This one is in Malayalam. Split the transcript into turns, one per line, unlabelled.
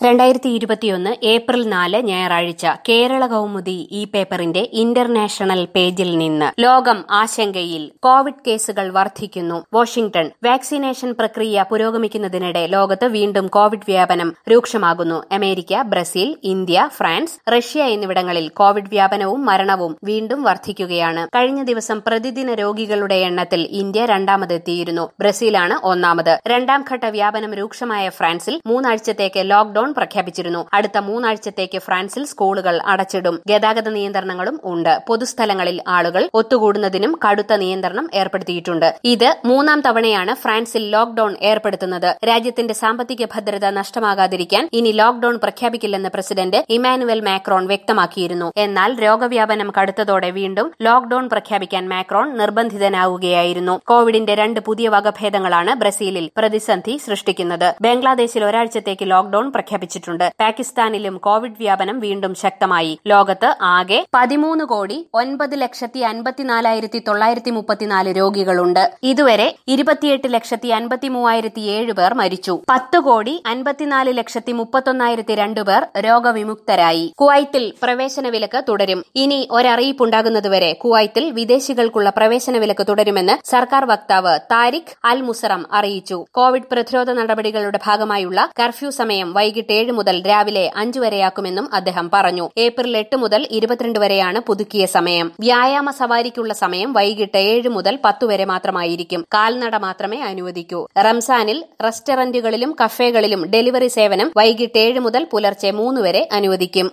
രണ്ടായിരത്തി ഇരുപത്തിയൊന്ന് ഏപ്രിൽ നാല് ഞായറാഴ്ച കേരള കൗമുദി ഈ പേപ്പറിന്റെ ഇന്റർനാഷണൽ പേജിൽ നിന്ന് ലോകം ആശങ്കയിൽ കോവിഡ് കേസുകൾ വർദ്ധിക്കുന്നു വാഷിംഗ്ടൺ വാക്സിനേഷൻ പ്രക്രിയ പുരോഗമിക്കുന്നതിനിടെ ലോകത്ത് വീണ്ടും കോവിഡ് വ്യാപനം രൂക്ഷമാകുന്നു America Brazil India France Russia എന്നിവിടങ്ങളിൽ കോവിഡ് വ്യാപനവും മരണവും വീണ്ടും വർദ്ധിക്കുകയാണ് കഴിഞ്ഞ ദിവസം പ്രതിദിന രോഗികളുടെ എണ്ണത്തിൽ ഇന്ത്യ രണ്ടാമതെത്തിയിരുന്നു ബ്രസീലാണ് ഒന്നാമത് രണ്ടാം ഘട്ട വ്യാപനം രൂക്ഷമായ ഫ്രാൻസിൽ മൂന്നാഴ്ചത്തേക്ക് ലോക്ഡൌൺ പ്രഖ്യാപിച്ചിരുന്നു അടുത്ത മൂന്നാഴ്ചത്തേക്ക് ഫ്രാൻസിൽ സ്കൂളുകൾ അടച്ചിടും ഗതാഗത നിയന്ത്രണങ്ങളും ഉണ്ട് പൊതുസ്ഥലങ്ങളിൽ ആളുകൾ ഒത്തുകൂടുന്നതിനും കടുത്ത നിയന്ത്രണം ഏർപ്പെടുത്തിയിട്ടുണ്ട് ഇത് മൂന്നാം തവണയാണ് ഫ്രാൻസിൽ ലോക്ഡൌൺ ഏർപ്പെടുത്തുന്നത് രാജ്യത്തിന്റെ സാമ്പത്തിക ഭദ്രത നഷ്ടമാകാതിരിക്കാൻ ഇനി ലോക്ഡൌൺ പ്രഖ്യാപിക്കില്ലെന്ന് പ്രസിഡന്റ് ഇമാനുവൽ മാക്രോൺ വ്യക്തമാക്കിയിരുന്നു എന്നാൽ രോഗവ്യാപനം കടുത്തതോടെ വീണ്ടും ലോക്ഡൌൺ പ്രഖ്യാപിക്കാൻ മാക്രോൺ നിർബന്ധിതനാവുകയായിരുന്നു കോവിഡിന്റെ രണ്ട് പുതിയ വകഭേദങ്ങളാണ് ബ്രസീലിൽ പ്രതിസന്ധി സൃഷ്ടിക്കുന്നത് ബംഗ്ലാദേശിൽ ഒരാഴ്ചത്തേക്ക് ലോക്ഡൌൺ പ്രഖ്യാപിച്ചിട്ടുണ്ട് പാകിസ്ഥാനിലും കോവിഡ് വ്യാപനം വീണ്ടും ശക്തമായി ലോകത്ത് ആകെ പതിമൂന്ന് കോടി ഒൻപത് ലക്ഷത്തി അൻപത്തിനാലായിരത്തി തൊള്ളായിരത്തി മുപ്പത്തിനാല് രോഗികളുണ്ട് ഇതുവരെ ഇരുപത്തിയെട്ട് ലക്ഷത്തി അൻപത്തി മൂവായിരത്തി ഏഴ് പേർ മരിച്ചു പത്ത് കോടി അൻപത്തിനാല് ലക്ഷത്തി മുപ്പത്തൊന്നായിരത്തി രണ്ടു പേർ രോഗവിമുക്തരായി കുവൈത്തിൽ പ്രവേശന വിലക്ക് തുടരും ഇനി ഒരറിയിപ്പുണ്ടാകുന്നതുവരെ കുവൈത്തിൽ വിദേശികൾക്കുള്ള പ്രവേശന വിലക്ക് തുടരുമെന്ന് സർക്കാർ വക്താവ് താരിഖ് അൽ മുസറം അറിയിച്ചു കോവിഡ് പ്രതിരോധ നടപടികളുടെ ഭാഗമായുള്ള കർഫ്യൂ സമയം വൈകിട്ട് ഏഴ് മുതൽ രാവിലെ അഞ്ചു വരെയാക്കുമെന്നും അദ്ദേഹം പറഞ്ഞു ഏപ്രിൽ എട്ട് മുതൽ ഇരുപത്തിരണ്ട് വരെയാണ് പുതുക്കിയ സമയം വ്യായാമ സവാരിക്കുള്ള സമയം വൈകിട്ട് ഏഴ് മുതൽ പത്തു വരെ മാത്രമായിരിക്കും കാൽനട മാത്രമേ അനുവദിക്കൂ റംസാനിൽ റെസ്റ്റോറന്റുകളിലും കഫേകളിലും ഡെലിവറി സേവനം വൈകിട്ട് ഏഴ് മുതൽ പുലർച്ചെ മൂന്ന് വരെ അനുവദിക്കും